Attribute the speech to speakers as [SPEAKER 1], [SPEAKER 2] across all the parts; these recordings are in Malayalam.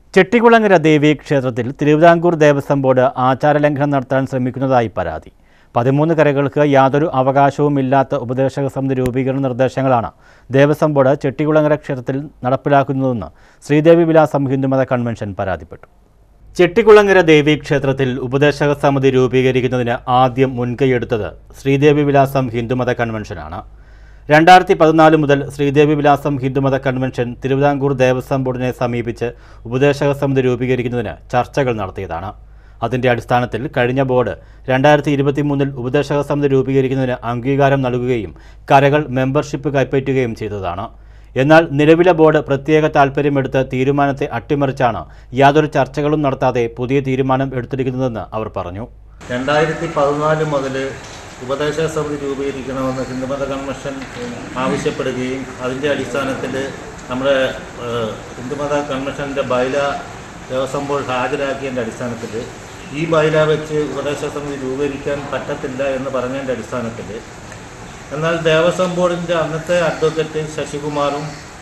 [SPEAKER 1] ചെട്ടികുളങ്ങര ദേവി ക്ഷേത്രത്തിൽ തിരുവിതാംകൂർ ദേവസ്വം ബോർഡ് ആചാരലംഘനം നടത്താൻ ശ്രമിക്കുന്നതായി പരാതി പതിമൂന്ന് കരകൾക്ക് യാതൊരു അവകാശവുമില്ലാത്ത ഉപദേശക സമിതി രൂപീകരണ നിർദ്ദേശങ്ങളാണ് ദേവസ്വം ബോർഡ് ചെട്ടികുളങ്ങര ക്ഷേത്രത്തിൽ നടപ്പിലാക്കുന്നതെന്ന് ശ്രീദേവി വിലാസം ഹിന്ദുമത കൺവെൻഷൻ പരാതിപ്പെട്ടു ചെട്ടികുളങ്ങര ദേവി ക്ഷേത്രത്തിൽ ഉപദേശക സമിതി രൂപീകരിക്കുന്നതിന് ആദ്യം മുൻകൈയെടുത്തത് ശ്രീദേവി വിലാസം ഹിന്ദുമത കൺവെൻഷനാണ് രണ്ടായിരത്തി പതിനാല് മുതൽ ശ്രീദേവി വിലാസം ഹിന്ദുമത കൺവെൻഷൻ തിരുവിതാംകൂർ ദേവസ്വം ബോർഡിനെ സമീപിച്ച് ഉപദേശക സമിതി രൂപീകരിക്കുന്നതിന് ചർച്ചകൾ നടത്തിയതാണ് അതിന്റെ അടിസ്ഥാനത്തിൽ കഴിഞ്ഞ ബോർഡ് രണ്ടായിരത്തി ഇരുപത്തി മൂന്നിൽ ഉപദേശക സമിതി രൂപീകരിക്കുന്നതിന് അംഗീകാരം നൽകുകയും കരകൾ മെമ്പർഷിപ്പ് കൈപ്പറ്റുകയും ചെയ്തതാണ് എന്നാൽ നിലവിലെ ബോർഡ് പ്രത്യേക താൽപ്പര്യമെടുത്ത് തീരുമാനത്തെ അട്ടിമറിച്ചാണ് യാതൊരു ചർച്ചകളും നടത്താതെ പുതിയ തീരുമാനം എടുത്തിരിക്കുന്നതെന്ന് അവർ പറഞ്ഞു
[SPEAKER 2] രണ്ടായിരത്തി പതിനാല് മുതൽ ഉപദേശക സമിതി രൂപീകരിക്കണമെന്ന് ഹിന്ദുമത കൺവെൻഷൻ ആവശ്യപ്പെടുകയും അതിൻ്റെ അടിസ്ഥാനത്തിൽ നമ്മുടെ ഏഹ്, ഹിന്ദുമത കൺവെൻഷൻ്റെ ബൈല ദേവസ്വം ബോർഡ് ഹാജരാക്കിയതിൻ്റെ അടിസ്ഥാനത്തിൽ ഈ ബൈല വെച്ച് ഉപദേശക സമിതി രൂപീകരിക്കാൻ പറ്റത്തില്ല എന്ന് പറഞ്ഞതിൻ്റെ അടിസ്ഥാനത്തിൽ എന്നാൽ ദേവസ്വം ബോർഡിൻ്റെ അന്നത്തെ അഡ്വക്കേറ്റ് ശശികുമാറും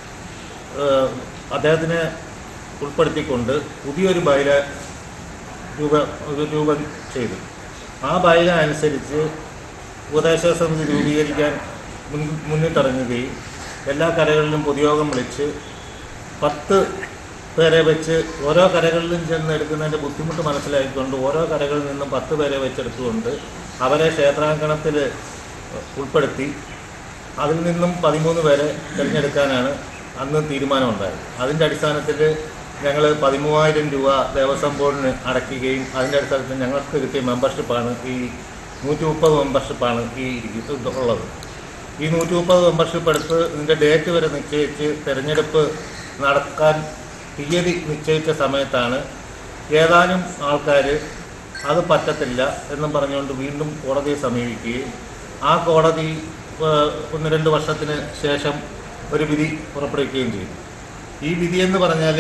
[SPEAKER 2] ഏഹ്, അദ്ദേഹത്തിനെ ഉൾപ്പെടുത്തിക്കൊണ്ട് പുതിയൊരു ബൈല രൂപ രൂപം ചെയ്തു ആ ബൈല അനുസരിച്ച് ഉപദേശക സമിതി രൂപീകരിക്കാൻ മുൻ മുന്നിട്ടിറങ്ങുകയും എല്ലാ കരകളിലും പൊതുയോഗം വിളിച്ച് പത്ത് പേരെ വെച്ച് ഓരോ കരകളിലും ചെന്ന് എടുക്കുന്നതിൻ്റെ ബുദ്ധിമുട്ട് മനസ്സിലാക്കിക്കൊണ്ട് ഓരോ കരകളിൽ നിന്നും പത്ത് പേരെ വെച്ചെടുത്തുകൊണ്ട് അവരെ ക്ഷേത്രാങ്കണത്തിൽ ഉൾപ്പെടുത്തി അതിൽ നിന്നും പതിമൂന്ന് പേരെ തിരഞ്ഞെടുക്കാനാണ് അന്ന് തീരുമാനമുണ്ടായത് അതിൻ്റെ അടിസ്ഥാനത്തിൽ ഞങ്ങൾ പതിമൂവായിരം രൂപ ദേവസ്വം ബോർഡിന് അടയ്ക്കുകയും അതിൻ്റെ അടിസ്ഥാനത്തിൽ ഞങ്ങൾക്ക് കിട്ടിയ മെമ്പർഷിപ്പാണ് ഈ നൂറ്റി മുപ്പത് മെമ്പർഷിപ്പാണ് ഈ ഇത് ഉള്ളത് ഈ നൂറ്റി മുപ്പത് മെമ്പർഷിപ്പ് എടുത്ത് ഇതിൻ്റെ ഡേറ്റ് വരെ നിശ്ചയിച്ച് തിരഞ്ഞെടുപ്പ് നടക്കാൻ തീയതി നിശ്ചയിച്ച സമയത്താണ് ഏതാനും ആൾക്കാർ അത് പറ്റത്തില്ല എന്നും പറഞ്ഞുകൊണ്ട് വീണ്ടും കോടതിയെ സമീപിക്കുകയും ആ കോടതി ഏഹ്, ഒന്ന് രണ്ട് വർഷത്തിന് ശേഷം ഒരു വിധി പുറപ്പെടുവിക്കുകയും ചെയ്തു ഈ വിധി എന്ന് പറഞ്ഞാൽ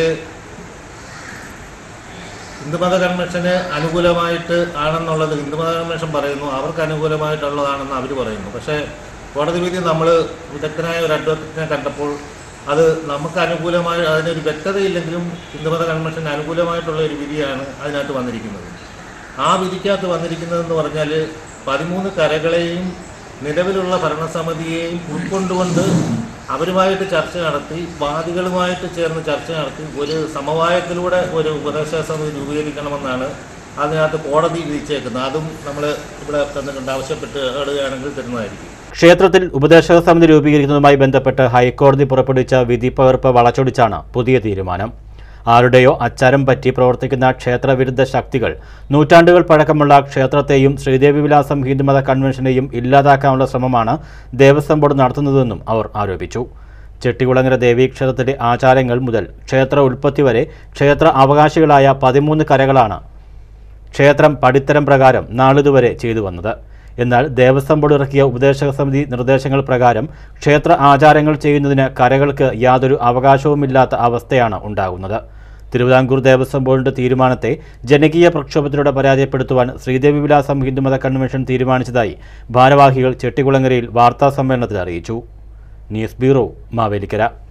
[SPEAKER 2] ഹിന്ദുമത കൺവെൻഷന് അനുകൂലമായിട്ട് ആണെന്നുള്ളത് ഹിന്ദുമത കൺവെൻഷൻ പറയുന്നു അവർക്ക് അനുകൂലമായിട്ടുള്ളതാണെന്ന് അവർ പറയുന്നു പക്ഷേ കോടതി വിധി നമ്മൾ വിദഗ്ധനായ ഒരു അഡ്വക്കറ്റിനെ കണ്ടപ്പോൾ അത് നമുക്ക് അനുകൂലമായി അതിനൊരു വ്യക്തതയില്ലെങ്കിലും ഹിന്ദുമത കൺവെൻഷന് അനുകൂലമായിട്ടുള്ള ഒരു വിധിയാണ് അതിനകത്ത് വന്നിരിക്കുന്നത് ആ വിധിക്കകത്ത് വന്നിരിക്കുന്നതെന്ന് പറഞ്ഞാൽ പതിമൂന്ന് കരകളെയും നിലവിലുള്ള ഭരണസമിതിയെയും ഉൾക്കൊണ്ടുകൊണ്ട് അവരുമായിട്ട് ചർച്ച നടത്തി വാദികളുമായിട്ട് ചേർന്ന് ചർച്ച നടത്തി ഒരു സമവായത്തിലൂടെ ഒരു ഉപദേശക സമിതി രൂപീകരിക്കണമെന്നാണ് അതിനകത്ത് കോടതി വിധിച്ചേക്കുന്നത് അതും നമ്മൾ ഇവിടെ തന്നിട്ടുണ്ട് ആവശ്യപ്പെട്ട് ഇടുകയാണെങ്കിൽ തരുന്നതായിരിക്കും
[SPEAKER 1] ക്ഷേത്രത്തിൽ ഉപദേശക സമിതി രൂപീകരിക്കുന്നതുമായി ബന്ധപ്പെട്ട് ഹൈക്കോടതി പുറപ്പെടുവിച്ച വിധി പകർപ്പ് വളച്ചൊടിച്ചാണ് പുതിയ തീരുമാനം ആരുടെയോ അച്ചാരം പറ്റി പ്രവർത്തിക്കുന്ന ക്ഷേത്രവിരുദ്ധ ശക്തികൾ നൂറ്റാണ്ടുകൾ പഴക്കമുള്ള ക്ഷേത്രത്തെയും ശ്രീദേവി വിലാസം ഹിന്ദുമത കൺവെൻഷനെയും ഇല്ലാതാക്കാനുള്ള ശ്രമമാണ് ദേവസ്വം ബോർഡ് നടത്തുന്നതെന്നും അവർ ആരോപിച്ചു ചെട്ടികുളങ്ങര ദേവീക്ഷേത്രത്തിലെ ആചാരങ്ങൾ മുതൽ ക്ഷേത്ര ഉൽപ്പത്തി വരെ ക്ഷേത്ര അവകാശികളായ പതിമൂന്ന് കരകളാണ് ക്ഷേത്രം പടിത്തരം പ്രകാരം നാളിതുവരെ ചെയ്തു വന്നത് എന്നാൽ ദേവസ്വം ബോർഡ് ഇറക്കിയ ഉപദേശക സമിതി നിർദ്ദേശങ്ങൾ പ്രകാരം ക്ഷേത്ര ആചാരങ്ങൾ ചെയ്യുന്നതിന് കരകൾക്ക് യാതൊരു അവകാശവുമില്ലാത്ത അവസ്ഥയാണ് ഉണ്ടാകുന്നത് തിരുവിതാംകൂർ ദേവസ്വം ബോർഡിന്റെ തീരുമാനത്തെ ജനകീയ പ്രക്ഷോഭത്തിലൂടെ പരാജയപ്പെടുത്തുവാൻ ശ്രീദേവി വിലാസം ഹിന്ദുമത കൺവെൻഷൻ തീരുമാനിച്ചതായി ഭാരവാഹികൾ ചെട്ടികുളങ്ങരയിൽ വാർത്താ സമ്മേളനത്തിൽ അറിയിച്ചു ന്യൂസ് ബ്യൂറോ മാവേലിക്കര